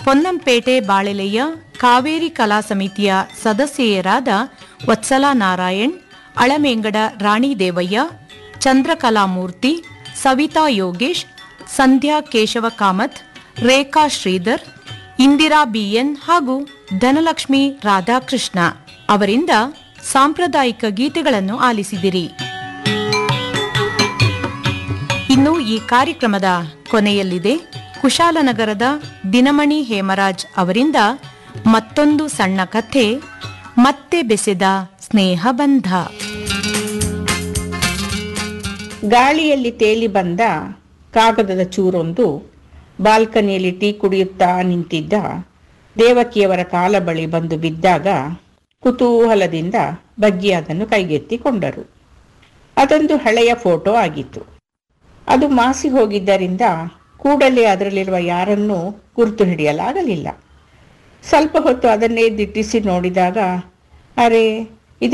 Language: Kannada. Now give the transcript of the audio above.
ಪೊನ್ನಂಪೇಟೆ ಬಾಳೆಲೆಯ ಕಾವೇರಿ ಕಲಾ ಸಮಿತಿಯ ಸದಸ್ಯೆಯರಾದ ವತ್ಸಲಾ ನಾರಾಯಣ್ ಅಳಮೇಂಗಡ ರಾಣಿ ದೇವಯ್ಯ ಚಂದ್ರಕಲಾಮೂರ್ತಿ ಸವಿತಾ ಯೋಗೇಶ್ ಸಂಧ್ಯಾ ಕೇಶವ ಕಾಮತ್ ರೇಖಾ ಶ್ರೀಧರ್ ಇಂದಿರಾ ಬಿಎನ್ ಹಾಗೂ ಧನಲಕ್ಷ್ಮಿ ರಾಧಾಕೃಷ್ಣ ಅವರಿಂದ ಸಾಂಪ್ರದಾಯಿಕ ಗೀತೆಗಳನ್ನು ಆಲಿಸಿದಿರಿ ಇನ್ನು ಈ ಕಾರ್ಯಕ್ರಮದ ಕೊನೆಯಲ್ಲಿದೆ ಕುಶಾಲನಗರದ ದಿನಮಣಿ ಹೇಮರಾಜ್ ಅವರಿಂದ ಮತ್ತೊಂದು ಸಣ್ಣ ಕಥೆ ಮತ್ತೆ ಬೆಸೆದ ಸ್ನೇಹ ಬಂಧ ಗಾಳಿಯಲ್ಲಿ ತೇಲಿ ಬಂದ ಕಾಗದದ ಚೂರೊಂದು ಬಾಲ್ಕನಿಯಲ್ಲಿ ಟೀ ಕುಡಿಯುತ್ತಾ ನಿಂತಿದ್ದ ದೇವಕಿಯವರ ಕಾಲ ಬಳಿ ಬಂದು ಬಿದ್ದಾಗ ಕುತೂಹಲದಿಂದ ಬಗ್ಗಿ ಅದನ್ನು ಕೈಗೆತ್ತಿಕೊಂಡರು ಅದೊಂದು ಹಳೆಯ ಫೋಟೋ ಆಗಿತ್ತು ಅದು ಮಾಸಿ ಹೋಗಿದ್ದರಿಂದ ಕೂಡಲೇ ಅದರಲ್ಲಿರುವ ಯಾರನ್ನೂ ಗುರುತು ಹಿಡಿಯಲಾಗಲಿಲ್ಲ ಸ್ವಲ್ಪ ಹೊತ್ತು ಅದನ್ನೇ ದಿಟ್ಟಿಸಿ ನೋಡಿದಾಗ ಅರೆ